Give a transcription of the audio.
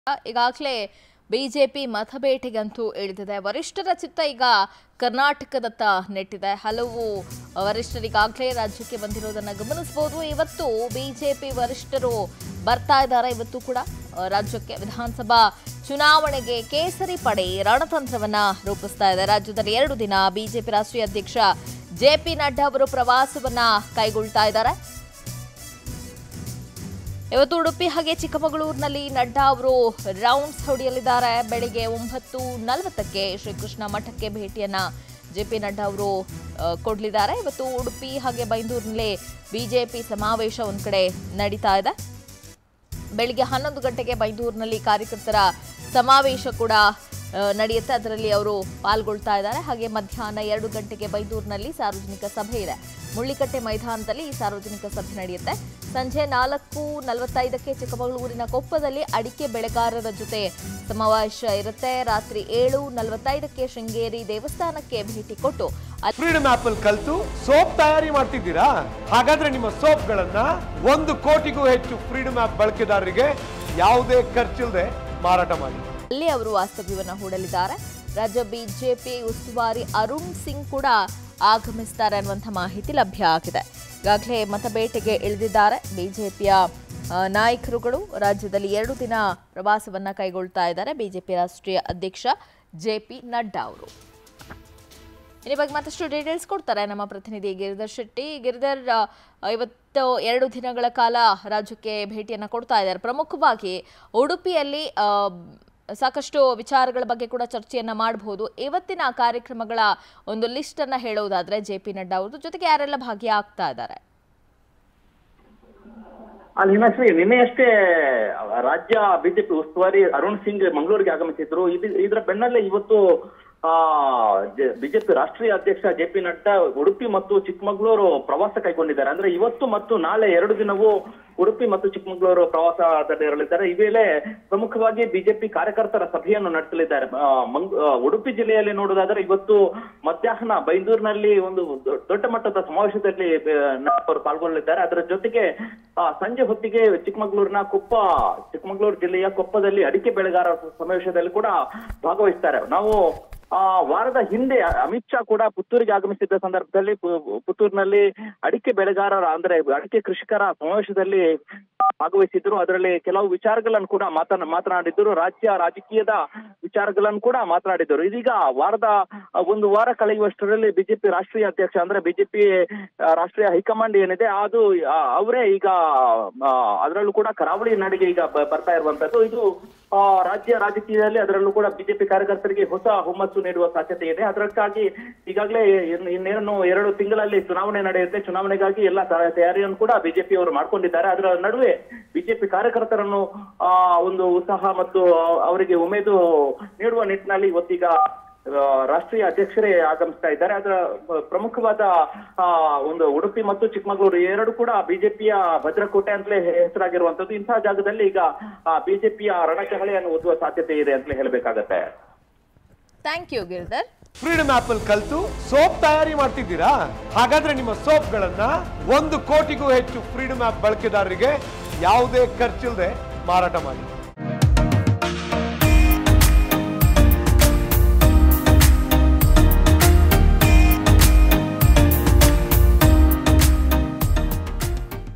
ಈಗಾಗಲೇ ಬಿಜೆಪಿ ಮತಬೇಟೆಗಂತೂ ಇಳಿದಿದೆ ವರಿಷ್ಠರ ಚಿತ್ತ ಈಗ ಕರ್ನಾಟಕದತ್ತ ನೆಟ್ಟಿದೆ ಹಲವು ವರಿಷ್ಠರಿಗಾಗಲೇ ರಾಜ್ಯಕ್ಕೆ ಬಂದಿರೋದನ್ನ ಗಮನಿಸಬಹುದು ಇವತ್ತು ಬಿಜೆಪಿ ವರಿಷ್ಠರು ಬರ್ತಾ ಇದ್ದಾರೆ ಇವತ್ತು ಕೂಡ ಆ, ರಾಜ್ಯಕ್ಕೆ ವಿಧಾನಸಭಾ ಚುನಾವಣೆಗೆ ಕೇಸರಿ ಪಡೆ ರಣತಂತ್ರವನ್ನ ರೂಪಿಸ್ತಾ ಇದೆ ರಾಜ್ಯದಲ್ಲಿ ಎರಡು ದಿನ ಬಿಜೆಪಿ ರಾಷ್ಟ್ರೀಯ ಅಧ್ಯಕ್ಷ ಜೆ ಪಿ ನಡ್ಡಾ ಅವರು ಪ್ರವಾಸವನ್ನ ಕೈಗೊಳ್ತಾ ಇದ್ದಾರೆ ಇವತ್ತು ಉಡುಪಿ ಹಾಗೆ ಚಿಕ್ಕಮಗಳೂರಿನಲ್ಲಿ ನಡ್ಡಾ ಅವರು ರೌಂಡ್ಸ್ ಹೊಡೆಯಲಿದ್ದಾರೆ ಬೆಳಿಗ್ಗೆ ಒಂಬತ್ತು ನಲವತ್ತಕ್ಕೆ ಶ್ರೀಕೃಷ್ಣ ಮಠಕ್ಕೆ ಭೇಟಿಯನ್ನ ಜೆ ಪಿ ನಡ್ಡಾ ಅವರು ಆ, ಕೊಡಲಿದ್ದಾರೆ ಇವತ್ತು ಉಡುಪಿ ಹಾಗೆ ಬೈಂದೂರಿನಲ್ಲಿ ಬಿಜೆಪಿ ಸಮಾವೇಶ ಒಂದ್ ಕಡೆ ನಡೀತಾ ಇದೆ ಬೆಳಿಗ್ಗೆ ಹನ್ನೊಂದು ಗಂಟೆಗೆ ಬೈಂದೂರಿನಲ್ಲಿ ಕಾರ್ಯಕರ್ತರ ಸಮಾವೇಶ ಕೂಡ ಆ, ನಡೆಯುತ್ತೆ ಅದರಲ್ಲಿ ಅವರು ಪಾಲ್ಗೊಳ್ತಾ ಇದ್ದಾರೆ ಹಾಗೆ ಮಧ್ಯಾಹ್ನ ಎರಡು ಗಂಟೆಗೆ ಬೈಂದೂರಿನಲ್ಲಿ ಸಾರ್ವಜನಿಕ ಸಭೆ ಇದೆ ಮುಳ್ಳಿಕಟ್ಟೆ ಮೈದಾನದಲ್ಲಿ ಈ ಸಾರ್ವಜನಿಕ ಸಭೆ ನಡೆಯುತ್ತೆ ಸಂಜೆ ನಾಲ್ಕು ನಲವತ್ತೈದಕ್ಕೆ ಚಿಕ್ಕಮಗಳೂರಿನ ಕೊಪ್ಪದಲ್ಲಿ ಅಡಿಕೆ ಬೆಳೆಗಾರರ ಜೊತೆ ಸಮಾವೇಶ ಇರುತ್ತೆ ರಾತ್ರಿ ಏಳು ನಲವತ್ತೈದಕ್ಕೆ ಶೃಂಗೇರಿ ದೇವಸ್ಥಾನಕ್ಕೆ ಭೇಟಿ ಕೊಟ್ಟು ಅಲ್ಲಿ ಫ್ರೀಡಮ್ ಆಪ್ ಅಲ್ಲಿ ಕಲ್ತು ಸೋಪ್ ತಯಾರಿ ಮಾಡ್ತಿದ್ದೀರಾ ಹಾಗಾದ್ರೆ ನಿಮ್ಮ ಸೋಪ್ಗಳನ್ನ ಒಂದು ಕೋಟಿಗೂ ಹೆಚ್ಚು ಫ್ರೀಡಮ್ ಆಪ್ ಬಳಕೆದಾರರಿಗೆ ಯಾವುದೇ ಖರ್ಚಿಲ್ಲದೆ ಮಾರಾಟ ಮಾಡಿ ಅಲ್ಲಿ ಅವರು ವಾಸ್ತವ್ಯವನ್ನ ಹೂಡಲಿದ್ದಾರೆ ರಾಜ್ಯ ಬಿಜೆಪಿ ಉಸ್ತುವಾರಿ ಅರುಣ್ ಸಿಂಗ್ ಕೂಡ ಆಗಮಿಸ್ತಾರೆ ಅನ್ನುವಂಥ ಮಾಹಿತಿ ಲಭ್ಯ ಆಗಿದೆ ಈಗಾಗಲೇ ಮತಬೇಟೆಗೆ ಇಳಿದಿದ್ದಾರೆ ಬಿಜೆಪಿಯ ನಾಯಕರುಗಳು ರಾಜ್ಯದಲ್ಲಿ ಎರಡು ದಿನ ಪ್ರವಾಸವನ್ನ ಕೈಗೊಳ್ತಾ ಇದ್ದಾರೆ ಬಿಜೆಪಿ ರಾಷ್ಟ್ರೀಯ ಅಧ್ಯಕ್ಷ ಜೆ ಪಿ ನಡ್ಡಾ ಅವರು ಇದ್ರ ಬಗ್ಗೆ ಮತ್ತಷ್ಟು ಡೀಟೇಲ್ಸ್ ಕೊಡ್ತಾರೆ ನಮ್ಮ ಪ್ರತಿನಿಧಿ ಗಿರಿಧರ್ ಶೆಟ್ಟಿ ಗಿರಿಧರ್ ಆ, ಇವತ್ತು ಎರಡು ದಿನಗಳ ಕಾಲ ರಾಜ್ಯಕ್ಕೆ ಭೇಟಿಯನ್ನು ಕೊಡ್ತಾ ಇದ್ದಾರೆ ಪ್ರಮುಖವಾಗಿ ಉಡುಪಿಯಲ್ಲಿ ಆ, ಸಾಕಷ್ಟು ವಿಚಾರಗಳ ಬಗ್ಗೆ ಕೂಡ ಚರ್ಚೆಯನ್ನ ಮಾಡಬಹುದು ಇವತ್ತಿನ ಕಾರ್ಯಕ್ರಮಗಳ ಒಂದು ಲಿಸ್ಟ್ ಅನ್ನ ಹೇಳೋದಾದ್ರೆ ಜೆ ಪಿ ನಡ್ಡಾ ಅವ್ರದ್ದು ಜೊತೆಗೆ ಯಾರೆಲ್ಲ ಭಾಗಿಯಾಗ್ತಾ ಇದ್ದಾರೆ ಅಲ್ಲಿ ಹಿಮಾಶ್ರೀ ನಿನ್ನೆಯಷ್ಟೇ ರಾಜ್ಯ ಬಿಜೆಪಿ ಉಸ್ತುವಾರಿ ಅರುಣ್ ಸಿಂಗ್ ಮಂಗಳೂರಿಗೆ ಆಗಮಿಸಿದ್ರು ಇದು ಇದರ ಬೆನ್ನಲ್ಲೇ ಇವತ್ತು ಆ ಬಿಜೆಪಿ ರಾಷ್ಟ್ರೀಯ ಅಧ್ಯಕ್ಷ ಜೆ ಪಿ ನಡ್ಡಾ ಉಡುಪಿ ಮತ್ತು ಚಿಕ್ಕಮಗಳೂರು ಪ್ರವಾಸ ಕೈಗೊಂಡಿದ್ದಾರೆ ಅಂದ್ರೆ ಇವತ್ತು ಮತ್ತು ನಾಳೆ ಎರಡು ದಿನವೂ ಉಡುಪಿ ಮತ್ತು ಚಿಕ್ಕಮಗಳೂರು ಪ್ರವಾಸದಲ್ಲಿ ಇರಲಿದ್ದಾರೆ ಈ ವೇಳೆ ಪ್ರಮುಖವಾಗಿ ಬಿಜೆಪಿ ಕಾರ್ಯಕರ್ತರ ಸಭೆಯನ್ನು ನಡೆಸಲಿದ್ದಾರೆ ಆ, ಮಂಗ್- ಆ, ಉಡುಪಿ ಜಿಲ್ಲೆಯಲ್ಲಿ ನೋಡುವುದಾದರೆ ಇವತ್ತು ಮಧ್ಯಾಹ್ನ ಬೈಂದೂರಿನಲ್ಲಿ ಒಂದು ದೊ- ದೊಡ್ಡ ಮಟ್ಟದ ಸಮಾವೇಶದಲ್ಲಿ ಆ, ನಡ್ಡಾ ಅವರು ಪಾಲ್ಗೊಳ್ಳಲಿದ್ದಾರೆ ಅದರ ಜೊತೆಗೆ ಆ, ಸಂಜೆ ಹೊತ್ತಿಗೆ ಚಿಕ್ಕಮಗಳೂರಿನ ಕೊಪ್ಪ ಚಿಕ್ಕಮಗಳೂರು ಜಿಲ್ಲೆಯ ಕೊಪ್ಪದಲ್ಲಿ ಅಡಿಕೆ ಬೆಳೆಗಾರರ ಸಮಾವೇಶದಲ್ಲಿ ಕೂಡ ಭಾಗವಹಿಸ್ತಾರೆ ನಾವು ಆ ವಾರದ ಹಿಂದೆ ಅಮಿತ್ ಶಾ ಕೂಡ ಪುತ್ತೂರಿಗೆ ಆಗಮಿಸಿದ್ದ ಸಂದರ್ಭದಲ್ಲಿ ಪು- ಪುತ್ತೂರಿನಲ್ಲಿ ಅಡಿಕೆ ಬೆಳೆಗಾರರ ಅಂದ್ರೆ ಅಡಿಕೆ ಕೃಷಿಕರ ಸಮಾವೇಶದಲ್ಲಿ ಭಾಗವಹಿಸಿದ್ರು ಅದರಲ್ಲಿ ಕೆಲವು ವಿಚಾರಗಳನ್ನು ಕೂಡ ಮಾತನ ಮಾತನಾಡಿದ್ರು ರಾಜ್ಯ ರಾಜಕೀಯದ ವಿಚಾರಗಳನ್ನು ಕೂಡ ಮಾತನಾಡಿದ್ರು ಇದೀಗ ವಾರದ ಆ, ಒಂದು ವಾರ ಕಳೆಯುವಷ್ಟರಲ್ಲಿ ಬಿಜೆಪಿ ರಾಷ್ಟ್ರೀಯ ಅಧ್ಯಕ್ಷ ಅಂದ್ರೆ ಬಿಜೆಪಿ ರಾಷ್ಟ್ರೀಯ ಹೈಕಮಾಂಡ್ ಏನಿದೆ ಅದು ಆ, ಅವರೇ ಈಗ ಆ, ಅದರಲ್ಲೂ ಕೂಡ ಕರಾವಳಿ ನಾಡಿಗೆ ಈಗ ಬ- ಬರ್ತಾ ಇರುವಂತದ್ದು ಇದು ಆ, ರಾಜ್ಯ ರಾಜಕೀಯದಲ್ಲಿ ಅದರಲ್ಲೂ ಕೂಡ ಬಿಜೆಪಿ ಕಾರ್ಯಕರ್ತರಿಗೆ ಹೊಸ ಹುಮ್ಮಸ್ಸು ನೀಡುವ ಸಾಧ್ಯತೆ ಇದೆ ಅದಕ್ಕಾಗಿ ಈಗಾಗಲೇ ಇನ್- ಇನ್ನೇನು ಎರಡು ತಿಂಗಳಲ್ಲಿ ಚುನಾವಣೆ ನಡೆಯುತ್ತೆ ಚುನಾವಣೆಗಾಗಿ ಎಲ್ಲ ತ- ತಯಾರಿಯನ್ನು ಕೂಡ ಬಿಜೆಪಿ ಅವರು ಮಾಡ್ಕೊಂಡಿದ್ದಾರೆ ಅದರ ನಡುವೆ ಬಿಜೆಪಿ ಕಾರ್ಯಕರ್ತರನ್ನು ಆ ಒಂದು ಉತ್ಸಾಹ ಮತ್ತು ಅವರಿಗೆ ಉಮೇದು ನೀಡುವ ನಿಟ್ಟಿನಲ್ಲಿ ಇವತ್ತೀಗ ಆ, ರಾಷ್ಟ್ರೀಯ ಅಧ್ಯಕ್ಷರೇ ಆಗಮಿಸ್ತಾ ಇದ್ದಾರೆ ಅದರ ಪ್ರಮುಖವಾದ ಆ, ಒಂದು ಉಡುಪಿ ಮತ್ತು ಚಿಕ್ಕಮಗಳೂರು ಎರಡು ಕೂಡ ಬಿಜೆಪಿಯ ಭದ್ರಕೋಟೆ ಅಂತಲೇ ಹೆಸರಾಗಿರುವಂತದ್ದು ಇಂತಹ ಜಾಗದಲ್ಲಿ ಈಗ ಬಿಜೆಪಿಯ ರಣಚಹಳೆಯನ್ನು ಓದುವ ಸಾಧ್ಯತೆ ಇದೆ ಅಂತಲೇ ಹೇಳಬೇಕಾಗತ್ತೆ thank you Giridhar freedom app ಅಲ್ಲಿ ಕಲ್ತು ಸೋಪ್ ತಯಾರಿ ಮಾಡ್ತಿದ್ದೀರಾ ಹಾಗಾದ್ರೆ ನಿಮ್ಮ ಸೋಪ್ಗಳನ್ನ ಒಂದು ಕೋಟಿಗೂ ಹೆಚ್ಚು ಫ್ರೀಡಮ್ ಆಪ್ ಬಳಕೆದಾರರಿಗೆ ಯಾವುದೇ ಖರ್ಚಿಲ್ಲದೆ ಮಾರಾಟ ಮಾಡಿ